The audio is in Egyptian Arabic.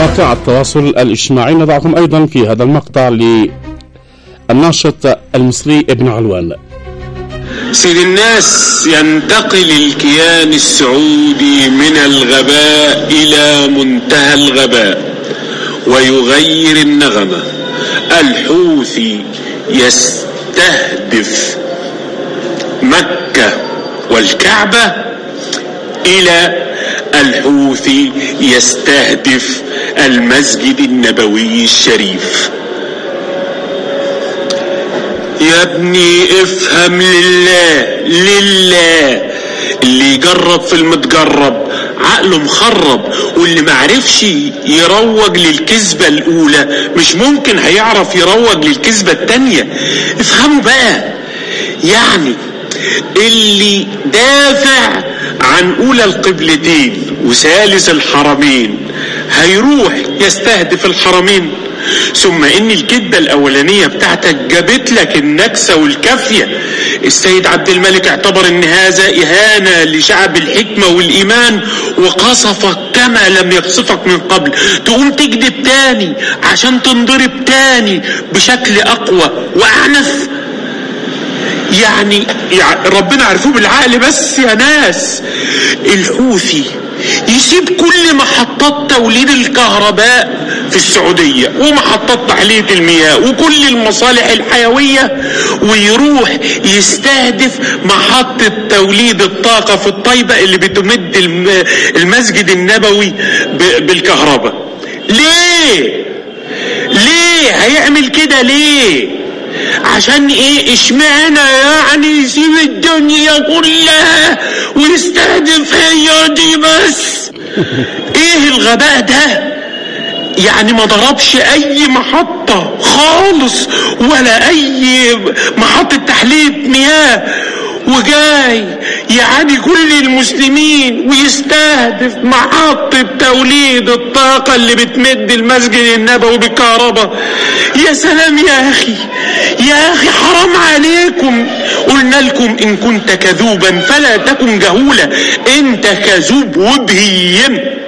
مواقع التواصل الاجتماعي نضعكم أيضا في هذا المقطع للناشط المصري ابن علوان سيد الناس ينتقل الكيان السعودي من الغباء إلى منتهى الغباء ويغير النغمة الحوثي يستهدف مكة والكعبة إلى الحوثي يستهدف المسجد النبوي الشريف يا ابني افهم لله لله اللي يجرب في المتجرب عقله مخرب واللي معرفش يروج للكذبة الأولى مش ممكن هيعرف يروج للكذبة التانية افهموا بقى يعني اللي دافع عن أولى القبلتين وثالث الحرمين هيروح يستهدف الحرمين ثم ان الكذبة الاولانية بتاعتك جابت لك النكسة والكافية السيد عبد الملك اعتبر ان هذا اهانة لشعب الحكمة والايمان وقصفك كما لم يقصفك من قبل تقوم تكذب تاني عشان تنضرب تاني بشكل اقوى واعنف يعني, يعني ربنا عرفوه بالعقل بس يا ناس الحوثي يسيب كل محطات توليد الكهرباء في السعودية ومحطات تحلية المياه وكل المصالح الحيوية ويروح يستهدف محطة توليد الطاقة في الطيبة اللي بتمد المسجد النبوي بالكهرباء ليه ليه هيعمل كده ليه عشان ايه اشمعنى يعني يسيب الدنيا كلها ويستهدف هي دي بس ايه الغباء ده يعني ما ضربش اي محطة خالص ولا اي محطة تحلية مياه وجاي يعني كل المسلمين ويستهدف محطة توليد الطاقة اللي بتمد المسجد النبوي بالكهرباء يا سلام يا أخي يا أخي حرام عليكم قلنا لكم إن كنت كذوبا فلا تكن جهولا أنت كذوب وبهيم